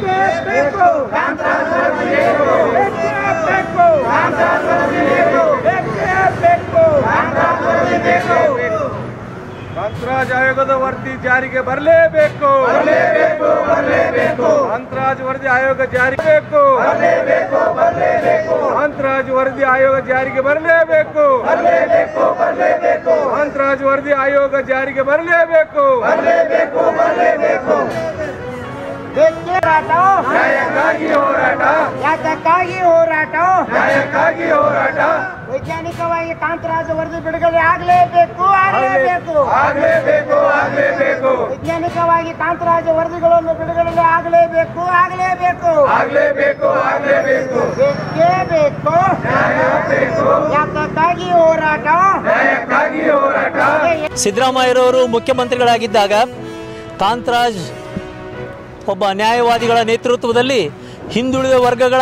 ಬೇಕೇ ಬೇಕು ಬೇಕೇ ಬೇಕು ಬೇಕೇ ಬೇಕು ಅಂತರಾಜ್ ಆಯೋಗದ ವರದಿ ಜಾರಿಗೆ ಬರಲೇಬೇಕು ಬರಲೇಬೇಕು ಬರಲೇಬೇಕು ಅಂತರಾಜ್ ವರದಿ ಆಯೋಗ ಜಾರಿಗೆ ಬೇಕು ಬರಲೇಬೇಕು ಬರಲೇಬೇಕು ಅಂತರಾಜ್ ವರದಿ ಆಯೋಗ ಜಾರಿಗೆ ಬರಲೇಬೇಕು ಬರಲೇಬೇಕು ಬರಲೇಬೇಕು ಅಂತರಾಜ್ ವರದಿ ಆಯೋಗ ಜಾರಿಗೆ ಬರಲೇಬೇಕು ಬರಲೇಬೇಕು ಬರಲೇಬೇಕು ಬೇಕೇ ಹೋರಾಟ ನ್ಯಾಯಕ್ಕಾಗಿ ಹೋರಾಟ ಯಾತಕ್ಕಾಗಿ ಹೋರಾಟ ನ್ಯಾಯಕ್ಕಾಗಿ ಹೋರಾಟ ವೈಜ್ಞಾನಿಕವಾಗಿ ಕಾಂತರಾಜ ವರದಿ ಬಿಡುಗಡೆ ಆಗಲೇಬೇಕು ಆಗಲೇಬೇಕು ಆಗ್ಲೇಬೇಕು ಆಗ್ಲೇಬೇಕು ವೈಜ್ಞಾನಿಕವಾಗಿ ಕಾಂತರಾಜ ವರದಿಗಳನ್ನು ಬಿಡುಗಡೆ ಆಗಲೇಬೇಕು ಆಗಲೇಬೇಕು ಆಗ್ಲೇಬೇಕು ಆಗ್ಲೇಬೇಕು ಬೇಕೇ ಬೇಕು ನ್ಯಾಯ ಬೇಕು ಯಾತಕ್ಕಾಗಿ ಹೋರಾಟ ನ್ಯಾಯಕ್ಕಾಗಿ ಹೋರಾಟ ಸಿದ್ದರಾಮಯ್ಯರವರು ಮುಖ್ಯಮಂತ್ರಿಗಳಾಗಿದ್ದಾಗ ಕಾಂತರಾಜ್ ಒಬ್ಬ ನ್ಯಾಯವಾದಿಗಳ ನೇತೃತ್ವದಲ್ಲಿ ಹಿಂದುಳಿದ ವರ್ಗಗಳ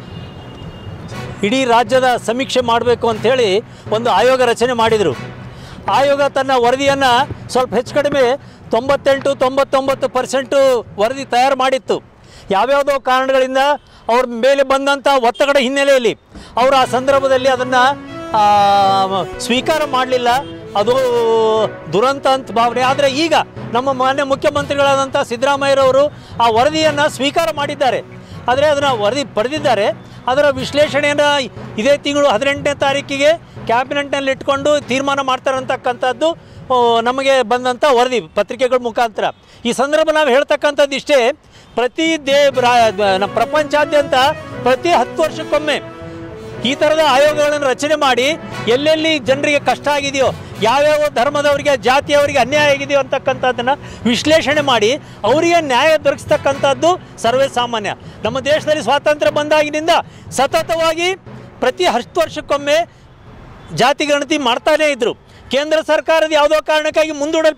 ಇಡೀ ರಾಜ್ಯದ ಸಮೀಕ್ಷೆ ಮಾಡಬೇಕು ಅಂಥೇಳಿ ಒಂದು ಆಯೋಗ ರಚನೆ ಮಾಡಿದರು ಆಯೋಗ ತನ್ನ ವರದಿಯನ್ನು ಸ್ವಲ್ಪ ಹೆಚ್ಚು ಕಡಿಮೆ ತೊಂಬತ್ತೆಂಟು ತೊಂಬತ್ತೊಂಬತ್ತು ಪರ್ಸೆಂಟು ವರದಿ ತಯಾರು ಮಾಡಿತ್ತು ಯಾವ್ಯಾವುದೋ ಕಾರಣಗಳಿಂದ ಅವ್ರ ಮೇಲೆ ಬಂದಂಥ ಒತ್ತಡದ ಹಿನ್ನೆಲೆಯಲ್ಲಿ ಅವರು ಆ ಸಂದರ್ಭದಲ್ಲಿ ಅದನ್ನು ಸ್ವೀಕಾರ ಮಾಡಲಿಲ್ಲ ಅದು ದುರಂತ ಅಂತ ಭಾವನೆ ಆದರೆ ಈಗ ನಮ್ಮ ಮಾನ್ಯ ಮುಖ್ಯಮಂತ್ರಿಗಳಾದಂಥ ಸಿದ್ದರಾಮಯ್ಯರವರು ಆ ವರದಿಯನ್ನು ಸ್ವೀಕಾರ ಮಾಡಿದ್ದಾರೆ ಆದರೆ ಅದನ್ನು ವರದಿ ಪಡೆದಿದ್ದಾರೆ ಅದರ ವಿಶ್ಲೇಷಣೆಯನ್ನು ಇದೇ ತಿಂಗಳು ಹದಿನೆಂಟನೇ ತಾರೀಕಿಗೆ ಕ್ಯಾಬಿನೆಟ್ನಲ್ಲಿ ಇಟ್ಕೊಂಡು ತೀರ್ಮಾನ ಮಾಡ್ತಾರಂತಕ್ಕಂಥದ್ದು ಆ, ನಮಗೆ ಬಂದಂಥ ವರದಿ ಪತ್ರಿಕೆಗಳ ಮುಖಾಂತರ ಈ ಸಂದರ್ಭ ನಾವು ಹೇಳ್ತಕ್ಕಂಥದ್ದು ಇಷ್ಟೇ ಪ್ರತಿ ದೇ ರಾ- ನಮ್ಮ ಪ್ರಪಂಚಾದ್ಯಂತ ಪ್ರತಿ ಹತ್ತು ವರ್ಷಕ್ಕೊಮ್ಮೆ ಈ ಥರದ ಆಯೋಗಗಳನ್ನು ರಚನೆ ಮಾಡಿ ಎಲ್ಲೆಲ್ಲಿ ಜನರಿಗೆ ಕಷ್ಟ ಆಗಿದೆಯೋ ಯಾವ್ಯಾವ ಧರ್ಮದವರಿಗೆ ಜಾತಿಯವರಿಗೆ ಅನ್ಯಾಯ ಆಗಿದೆಯೋ ಅಂತಕ್ಕಂಥದ್ದನ್ನು ವಿಶ್ಲೇಷಣೆ ಮಾಡಿ ಅವರಿಗೆ ನ್ಯಾಯ ದೊರಕಿಸ್ತಕ್ಕಂಥದ್ದು ಸರ್ವೇ ಸಾಮಾನ್ಯ ನಮ್ಮ ದೇಶದಲ್ಲಿ ಸ್ವಾತಂತ್ರ್ಯ ಬಂದಾಗಿನಿಂದ ಸತತವಾಗಿ ಪ್ರತಿ ಹತ್ತು ವರ್ಷಕ್ಕೊಮ್ಮೆ ಜಾತಿ ಗಣತಿ ಮಾಡ್ತಾನೇ ಇದ್ರು ಕೇಂದ್ರ ಸರ್ಕಾರದ ಯಾವುದೋ ಕಾರಣಕ್ಕಾಗಿ ಮುಂದೂಡಲ್